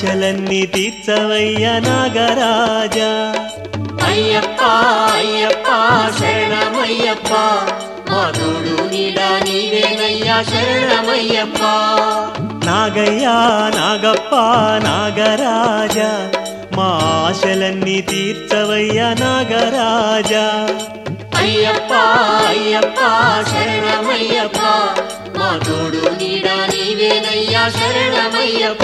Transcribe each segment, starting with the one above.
ఆశలన్నీ తీర్చవయ్య నాగరాజా అయ్యప్ప అయ్యప్ప శరణమయ్యప్ప మా తోడు నీడా నీవేనయ్యా శరణమయ్యప్ప నాగయ్యా నాగప్ప నాగరాజా మా ఆశలన్నీ తీర్చవయ్య నాగరాజా అయ్యప్ప అయ్యప్ప శరణమయ్యప్ప మా తోడు నీడా నీవేనయ్యా శరణమయ్యప్ప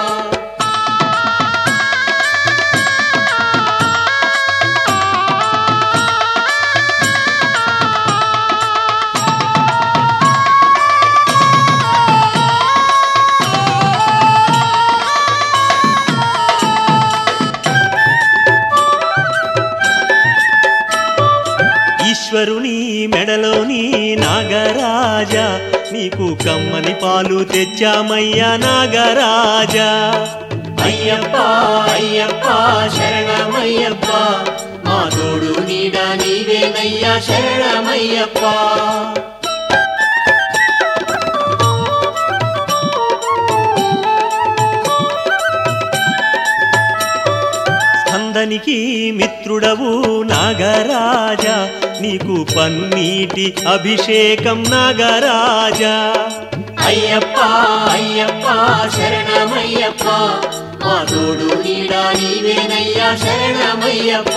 ఈశ్వరుని మెడలోని నాగరాజా నీకు కమ్మని పాలు తెచ్చామయ్యా నాగరాజా అయ్యప్ప అయ్యప్ప శరణమయ్యప్ప మా తోడు నీడా నీవేనయ్యా శరణమయ్యప్ప స్కందనికి మిత్రుడవు నాగరాజా నీకు పన్నీటి అభిషేకం నాగరాజా అయ్యప్ప అయ్యప్ప శరణమయ్యప్ప మా తోడు నీడా నీవేనయ్యా శరణమయ్యప్ప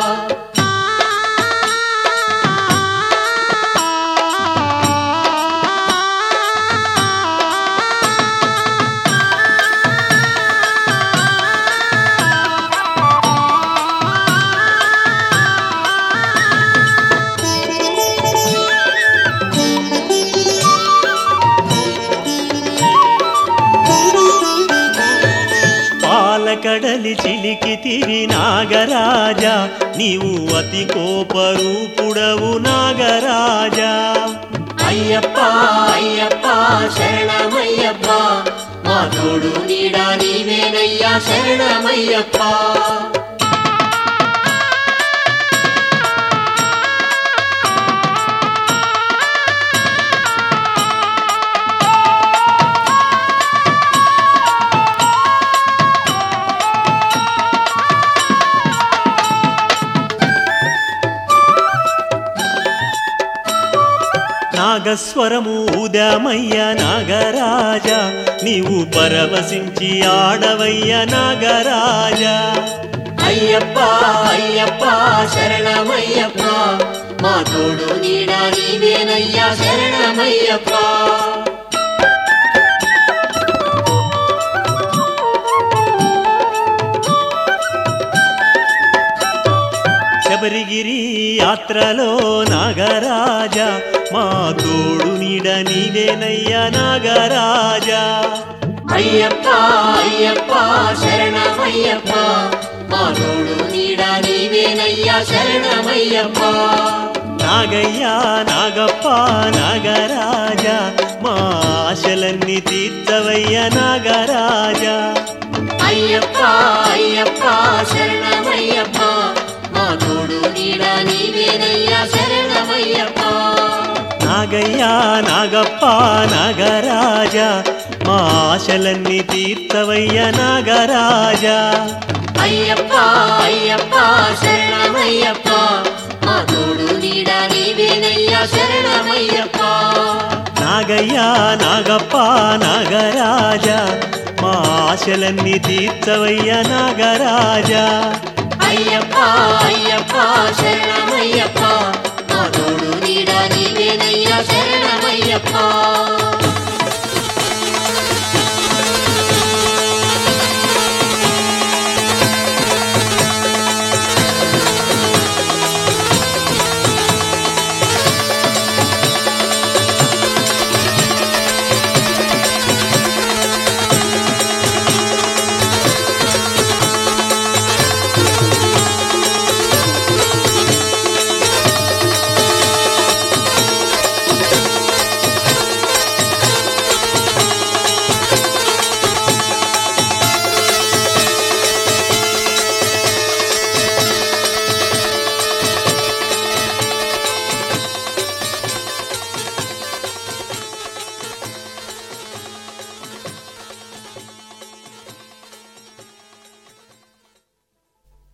పాలకడలి చిలికి తిరి నాగరాజా నీవు అతి కోపరూపుడవు నాగరాజా అయ్యప్ప అయ్యప్ప శరణమయ్యప్ప మా తోడు నీడా నీవేనయ్యా శరణమయ్యప్ప నాగస్వరము ఉదమయ్య నాగరాజా నీవు పరవశించి ఆడవయ్య నాగరాజా అయ్యప్ప అయ్యప్ప శరణమయ్యప్ప మా తోడు నీడా నీవేనయ్యా శరణమయ్యప్ప శబరిగిరి యాత్రలో నాగరాజా మా తోడు నీడ నీవేనయ్య నాగరాజా అయ్యప్ప అయ్యప్ప శరణమయ్యప్ప మా తోడు నీడా నీవేనయ్యా శరణమయ్యప్ప నాగయ్యా నాగప్ప నాగరాజా మా ఆశలన్నీ తీర్చవయ్య నాగరాజా అయ్యప్ప అయ్యప్ప శరణమయ్యప్ప మా తోడు నీడా నీవేనయ్యా శరణమయ్యప్ప నాగయ్యా నాగప్ప నాగరాజా మా ఆశలన్నీ తీర్చవయ్య నాగరాజా అయ్యప్ప అయ్యప్ప శరణమయ్యప్ప మా తోడు నీడా నీవేనయ్యా శరణమయ్యప్ప నాగయ్యా నాగప్ప నాగరాజా మా ఆశలన్నీ తీర్చవయ్య నాగరాజా అయ్యప్ప అయ్యప్ప శరణమయ్యప్ప మా తోడు నీడా నీవేనయ్యా శరణమయ్యప్ప